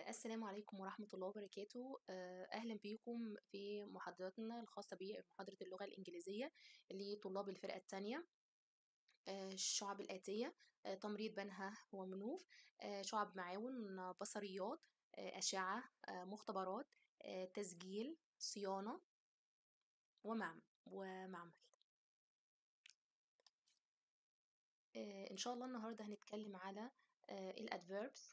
السلام عليكم ورحمة الله وبركاته آه، أهلا بيكم في محاضرتنا الخاصة بمحاضرة اللغة الإنجليزية لطلاب الفرقة الثانية الشعب الآتية آه، تمريض بنها ومنوف آه، شعب معاون بصريات آه، أشعة آه، مختبرات آه، تسجيل صيانة ومعمل ومعمل آه، إن شاء الله النهاردة هنتكلم على الأدفيربس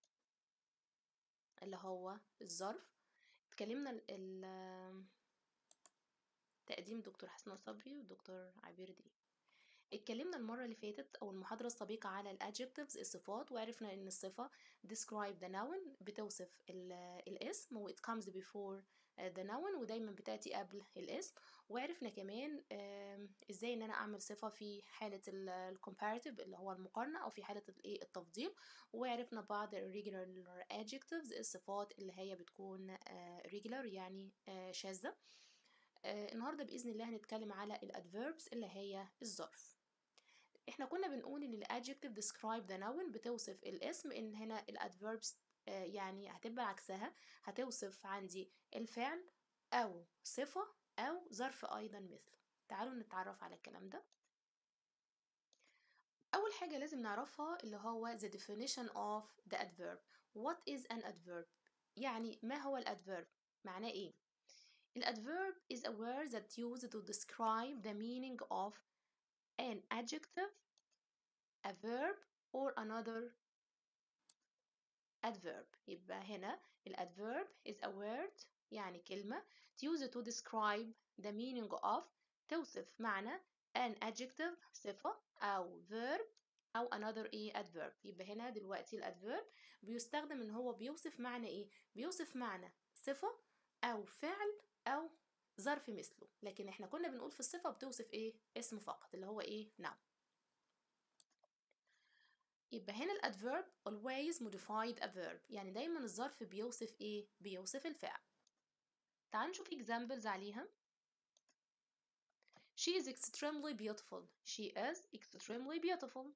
اللي هو الظرف اتكلمنا ال- ال- تقديم دكتور حسن صبري ودكتور عبير دي اتكلمنا المرة اللي فاتت أو المحاضرة السابقة على ال adjectives الصفات وعرفنا إن الصفة describe the noun بتوصف ال- الاسم و it comes before the noun ودايما بتأتي قبل الاسم وعرفنا كمان آم، ازاي ان انا اعمل صفة في حالة ال comparative اللي هو المقارنة او في حالة الايه التفضيل وعرفنا بعض ال regular adjectives الصفات اللي هي بتكون آه، regular يعني آه، شاذة آه، النهاردة بإذن الله هنتكلم على ال adverbs اللي هي الظرف احنا كنا بنقول ان ال adjective describe the noun بتوصف الاسم ان هنا ال adverbs آه، يعني هتبقى عكسها هتوصف عندي الفعل او صفة او ظرف ايضا مثله تعالوا نتعرف على الكلام ده اول حاجة لازم نعرفها اللي هو the definition of the adverb what is an adverb يعني ما هو ال adverb معناه ايه ال adverb is a word that used to describe the meaning of an adjective a verb or another adverb يبقى هنا ال adverb is a word يعني كلمة used to describe the meaning of توصف معنى an adjective صفة أو verb أو another إيه adverb يبقى هنا دلوقتي ال adverb بيستخدم إن هو بيوصف معنى إيه بيوصف معنى صفة أو فعل أو ظرف مثله لكن إحنا كنا بنقول في الصفة بتوصف إيه اسم فقط اللي هو إيه noun يبقى هنا ال adverb always modified a verb يعني دايما الظرف بيوصف ايه بيوصف الفعل تعال نشوف examples عليها she is extremely beautiful she is extremely beautiful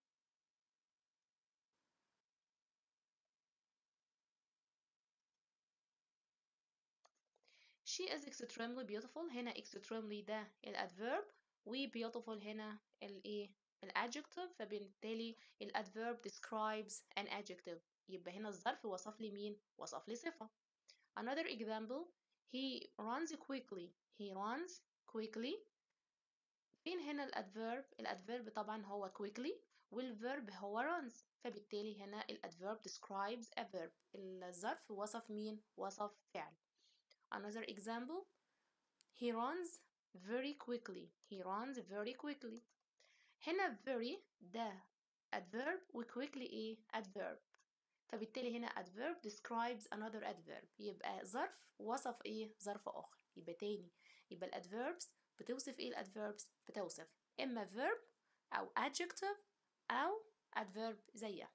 she is extremely beautiful هنا extremely ده ال adverb و beautiful هنا الايه ال adjective فبالتالي ال adverb describes an adjective يبقى هنا الظرف وصف لي مين وصف لي صفة Another example, he runs quickly. He runs quickly. فين هنا الادفيرب؟ الادفيرب طبعا هو quickly والverb هو runs فبالتالي هنا الادفيرب describes a verb. الظرف وصف مين؟ وصف فعل. Another example, he runs very quickly. He runs very quickly. هنا very ده adverb و quickly ايه؟ adverb. فبالتالي هنا adverb describes another adverb يبقى ظرف وصف ايه ظرف اخر يبقى تاني يبقى ال adverbs بتوصف ايه ال adverbs بتوصف اما verb او adjective او adverb زيها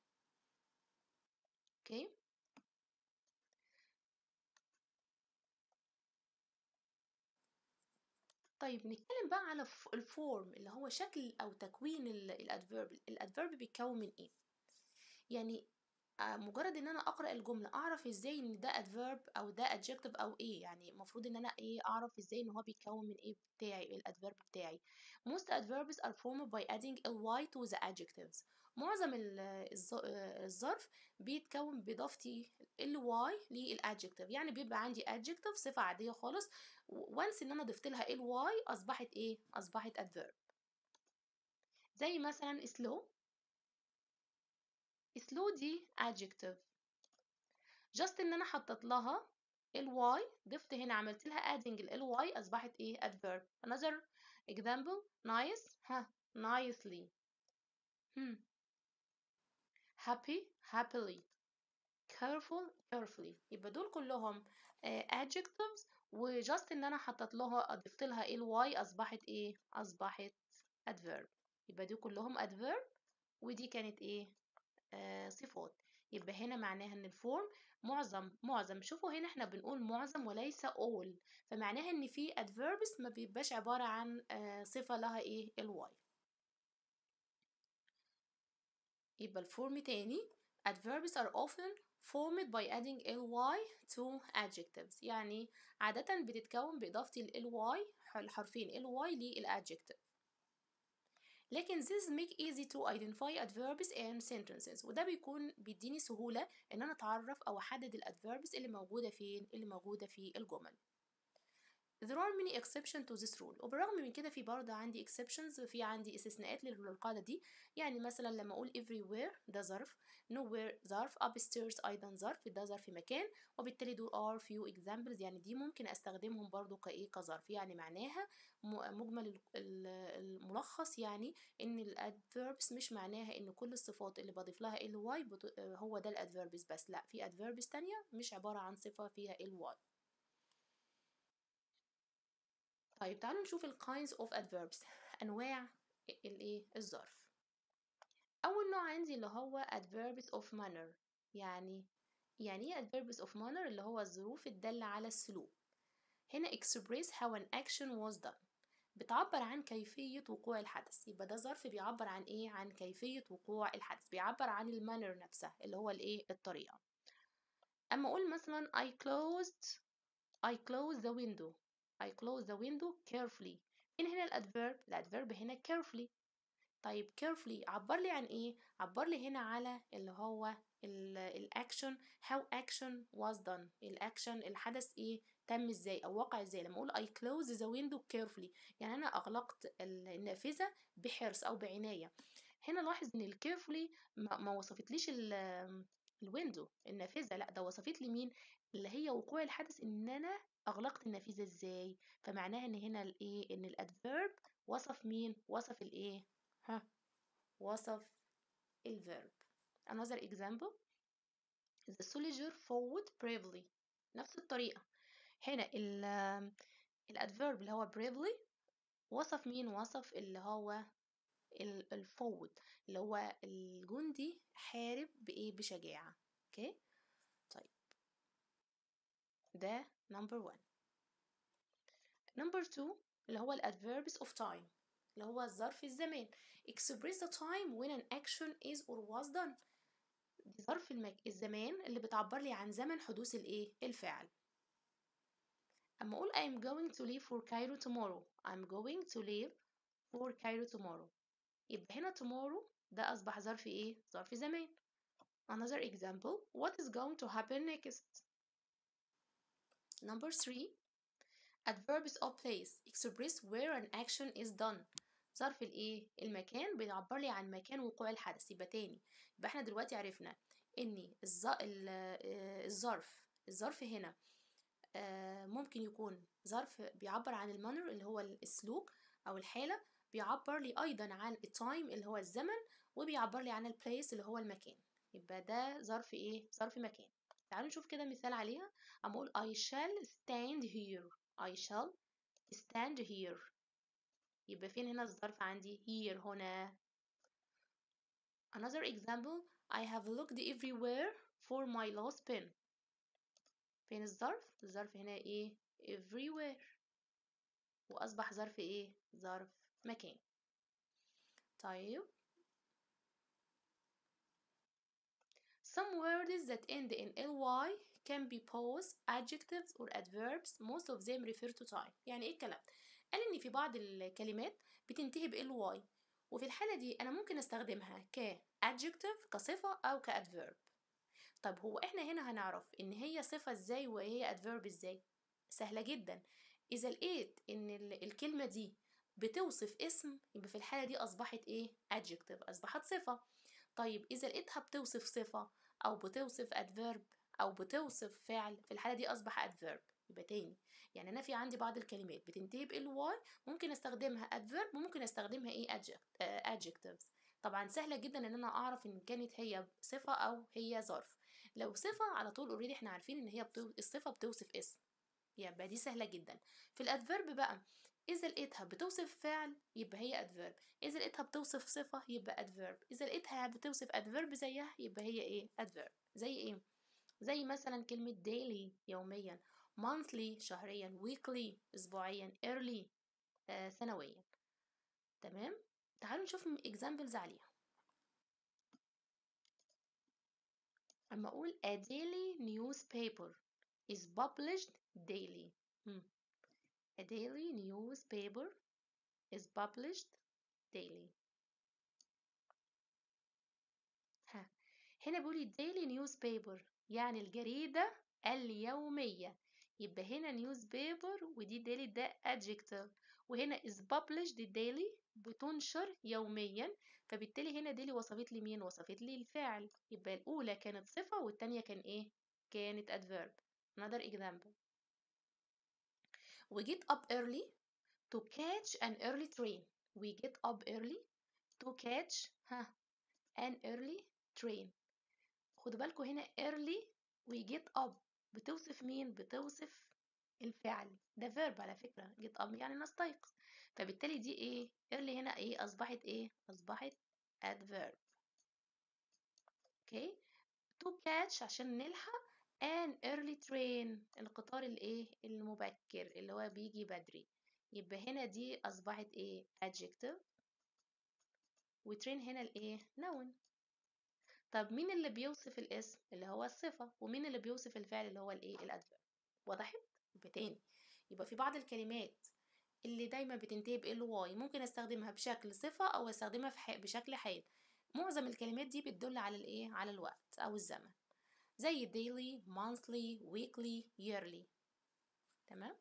اوكي طيب نتكلم بقى على ف- الفورم اللي هو شكل او تكوين الادفيرب الادفيرب بيتكون من ايه يعني آه، مجرد ان انا اقرا الجمله اعرف ازاي ان ده adverb او ده adjective او ايه يعني المفروض ان انا ايه اعرف ازاي ان هو بيتكون من ايه بتاعي الادفيرب بتاعي most adverbs are formed by adding ly to the adjectives معظم ال- الظ- آه، الظرف بيتكون باضافتي ly للادجكتيف يعني بيبقى عندي adjective صفه عاديه خالص وانس ان انا ضفت لها ly اصبحت ايه اصبحت adverb زي مثلا slow slow دي adjective just ان انا حطيت لها ال y ضفت هنا عملت لها adding ال y اصبحت ايه adverb another example nice ها nicely hmm. happy happily careful carefully يبقى دول كلهم آه، adjectives وجاست ان انا حطيت لها ضفت لها ال y اصبحت ايه اصبحت adverb يبقى دول كلهم adverb ودي كانت ايه آه صفات يبقى هنا معناها ان الفورم معظم معظم شوفوا هنا احنا بنقول معظم وليس all فمعناها ان في adverbs ما بيبقاش عبارة عن آه صفة لها ايه الواي يبقى الفورم تاني adverbs are often formed by adding ly to adjectives يعني عادة بتتكون بإضافة ال ly الحرفين ly للadjective لكن this make easy to identify adverbs and sentences وده بيكون بيديني سهولة إن أنا أتعرف أو أحدد الادفيربس اللي موجودة فين اللي موجودة في الجمل There are many exceptions to this rule وبالرغم من كده في برضه عندي exceptions في عندي استثناءات للقاعدة دي يعني مثلا لما أقول everywhere ده ظرف nowhere ظرف upstairs أيضا ظرف ده ظرف مكان وبالتالي دول are few examples يعني دي ممكن أستخدمهم برضه كإيه كظرف يعني معناها مجمل الملخص يعني إن الادverbs مش معناها إن كل الصفات اللي بضيف لها ly هو ده الادverbs بس لا في adverbs تانية مش عبارة عن صفة فيها ly طيب تعالوا نشوف ال kinds of adverbs أنواع الإيه الظرف أول نوع عندي اللي هو adverbs of manner يعني يعني إيه adverbs of manner اللي هو الظروف الدالة على السلوك هنا express how an action was done بتعبر عن كيفية وقوع الحدث يبقى ده ظرف بيعبر عن إيه عن كيفية وقوع الحدث بيعبر عن المانر نفسها اللي هو الإيه الطريقة أما أقول مثلا I closed I closed the window I close the window carefully مين هنا الادفيرب الادفيرب هنا carefully طيب carefully عبر لي عن ايه عبر لي هنا على اللي هو الاكشن how action was done الاكشن الحدث ايه تم ازاي او وقع ازاي لما اقول I close the window carefully يعني انا اغلقت النافذه بحرص او بعنايه هنا لاحظ ان الكيرفلي ما, ما وصفتليش الويندو النافذه لا ده وصفت لي مين اللي هي وقوع الحدث ان انا أغلقت النافذة إزاي فمعناها إن هنا الإيه إن الأدفيرب وصف مين وصف الإيه ها وصف الفيرب another example the soldier fought bravely نفس الطريقة هنا ال الادفيرب اللي هو bravely وصف مين وصف اللي هو الفوت اللي هو الجندي حارب بإيه بشجاعة اوكي okay. طيب ده number one number two اللي هو adverbs of time اللي هو ظرف الزمان express the time when an action is or was done دي ظرف المك... الزمان اللي بتعبر لي عن زمن حدوث الايه الفعل اما اقول I'm going to leave for Cairo tomorrow I'm going to leave for Cairo tomorrow يبقى هنا tomorrow ده أصبح ظرف إيه؟ ظرف زمان. Another example What is going to happen next? Number three Adverbs of place express where an action is done. ظرف الإيه؟ المكان بيعبر لي عن مكان وقوع الحدث يبقى تاني يبقى احنا دلوقتي عرفنا إن الظرف الظرف هنا ممكن يكون ظرف بيعبر عن المانر اللي هو السلوك أو الحالة بيعبر لي أيضا عن التايم اللي هو الزمن وبيعبر لي عن البليس اللي هو المكان يبقى ده ظرف إيه؟ ظرف مكان تعالوا نشوف كده مثال عليها أما أقول I shall stand here I shall stand here يبقى فين هنا الظرف عندي here هنا another example I have looked everywhere for my lost pen فين الظرف الظرف هنا ايه everywhere وأصبح ظرف ايه ظرف مكان طيب Some words that end in ly can be both adjectives or adverbs most of them refer to time يعني ايه الكلام قال ان في بعض الكلمات بتنتهي ب ly وفي الحالة دي انا ممكن استخدمها ك adjective كصفة او ك adverb طب هو احنا هنا هنعرف ان هي صفة ازاي وهي adverb ازاي سهلة جدا اذا لقيت ان الكلمة دي بتوصف اسم يبقى في الحالة دي أصبحت إيه؟ adjective أصبحت صفة طيب إذا لقيتها بتوصف صفة أو بتوصف adverb أو بتوصف فعل في الحالة دي أصبح adverb يبقى تاني يعني أنا في عندي بعض الكلمات بتنتهي ب ly ممكن أستخدمها adverb وممكن أستخدمها إيه adjectives طبعا سهلة جدا إن أنا أعرف إن كانت هي صفة أو هي ظرف لو صفة على طول اوريدي إحنا عارفين إن هي بتو... الصفة بتوصف اسم يبقى دي سهلة جدا في الادفيرب بقى إذا لقيتها بتوصف فعل يبقى هي adverb إذا لقيتها بتوصف صفة يبقى adverb إذا لقيتها بتوصف adverb زيها يبقى هي إيه adverb زي إيه زي مثلا كلمة daily يوميا monthly شهريا weekly أسبوعيا early آه سنويا تمام تعالوا نشوف examples عليها أما أقول a daily newspaper is published daily hmm. a daily newspaper is published daily ها هنا بيقول daily newspaper يعني الجريدة اليومية يبقى هنا newspaper ودي daily ده adjective وهنا is published daily بتنشر يوميا فبالتالي هنا daily وصفت لي مين وصفت لي الفعل يبقى الأولى كانت صفة والتانية كان إيه كانت adverb another example we get up early to catch an early train we get up early to catch ها an early train خدوا بالكم هنا early we get up بتوصف مين بتوصف الفعل ده verb على فكرة get up يعني نستيقظ فبالتالي دي ايه early هنا ايه اصبحت ايه اصبحت adverb اوكي to catch عشان نلحق an early train القطار الايه المبكر اللي هو بيجي بدري يبقى هنا دي اصبحت ايه adjective وترين هنا الايه noun طب مين اللي بيوصف الاسم اللي هو الصفة ومين اللي بيوصف الفعل اللي هو الايه الادفيرب وضحت يبقى تاني يبقى في بعض الكلمات اللي دايما بتنتهي ب واي ممكن استخدمها بشكل صفة او استخدمها في حي... بشكل حال معظم الكلمات دي بتدل على الايه على الوقت او الزمن زي daily monthly weekly yearly تمام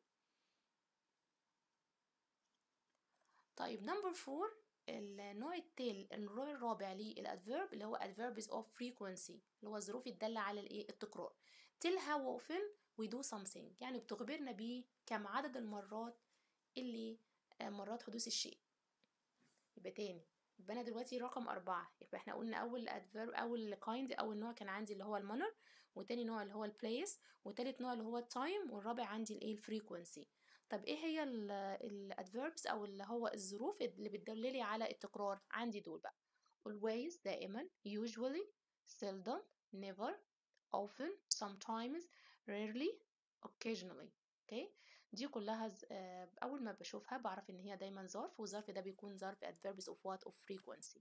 طيب نمبر فور النوع التالي النوع الرابع للادفيرب اللي هو adverbs of frequency اللي هو الظروف الدالة على الايه التكرار tell how often we do something يعني بتخبرنا بيه كم عدد المرات اللي مرات حدوث الشيء يبقى تاني يبقى انا دلوقتي رقم أربعة يبقى احنا قلنا أول adverb أول kind أول نوع كان عندي اللي هو المانر وتاني نوع اللي هو البليس وتالت نوع اللي هو التايم والرابع عندي الايه الفريكونسي طب ايه هي الادفيربس او اللي هو الظروف اللي بتدللي على التكرار عندي دول بقى always دائما usually seldom never often sometimes rarely occasionally اوكي okay. دي كلها ز... اول ما بشوفها بعرف ان هي دايما ظرف والظرف ده بيكون ظرف adverbs of what of frequency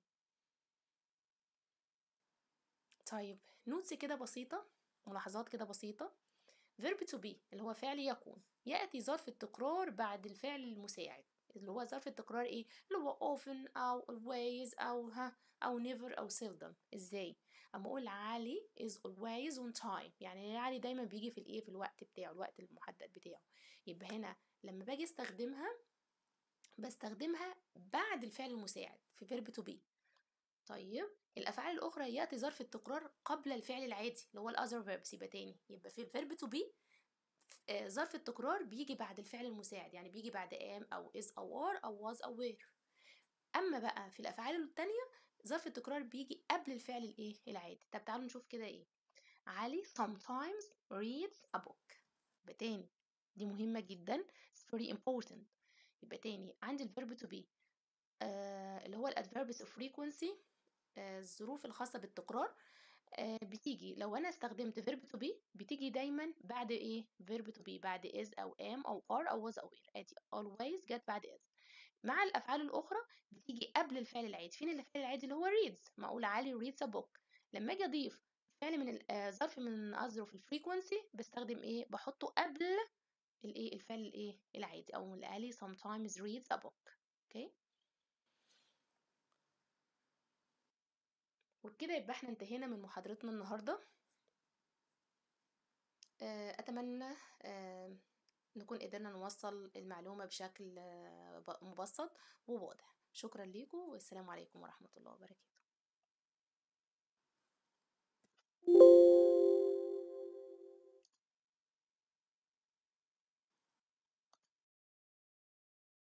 طيب نوتس كده بسيطة ملاحظات كده بسيطة verb to be اللي هو فعل يكون يأتي ظرف التكرار بعد الفعل المساعد اللي هو ظرف التكرار ايه اللي هو often او always او ها او never او seldom ازاي اما اقول علي is always on time يعني علي دايما بيجي في الايه في الوقت بتاعه الوقت المحدد بتاعه يبقى هنا لما باجي استخدمها بستخدمها بعد الفعل المساعد في verb to be طيب الافعال الاخرى ياتي ظرف التكرار قبل الفعل العادي اللي هو الاذر verbs يبقى تاني يبقى في الفيرب تو بي ظرف التكرار بيجي بعد الفعل المساعد يعني بيجي بعد am او is او are او was او were اما بقى في الافعال التانية ظرف التكرار بيجي قبل الفعل الايه العادي طب تعالوا نشوف كده ايه علي sometimes reads a book يبقى تاني دي مهمة جدا it's very important يبقى تاني عندي الفيرب to be آه اللي هو الادفيربس اوف frequency آه الظروف الخاصة بالتكرار آه بتيجي لو انا استخدمت verb to be بتيجي دايما بعد ايه verb to be بعد is او am او are او was او were ادي always جت بعد is مع الافعال الاخرى بتيجي قبل الفعل العادي فين الفعل العادي اللي هو reads ما اقول علي reads a book لما اجي اضيف فعل من ظرف من اظرف الفريكونسي بستخدم ايه بحطه قبل الايه الفعل الايه العادي او علي sometimes reads a book اوكي okay. وبكده يبقى احنا انتهينا من محاضرتنا النهاردة أتمنى نكون قدرنا نوصل المعلومة بشكل مبسط وواضح شكرا لكم والسلام عليكم ورحمة الله وبركاته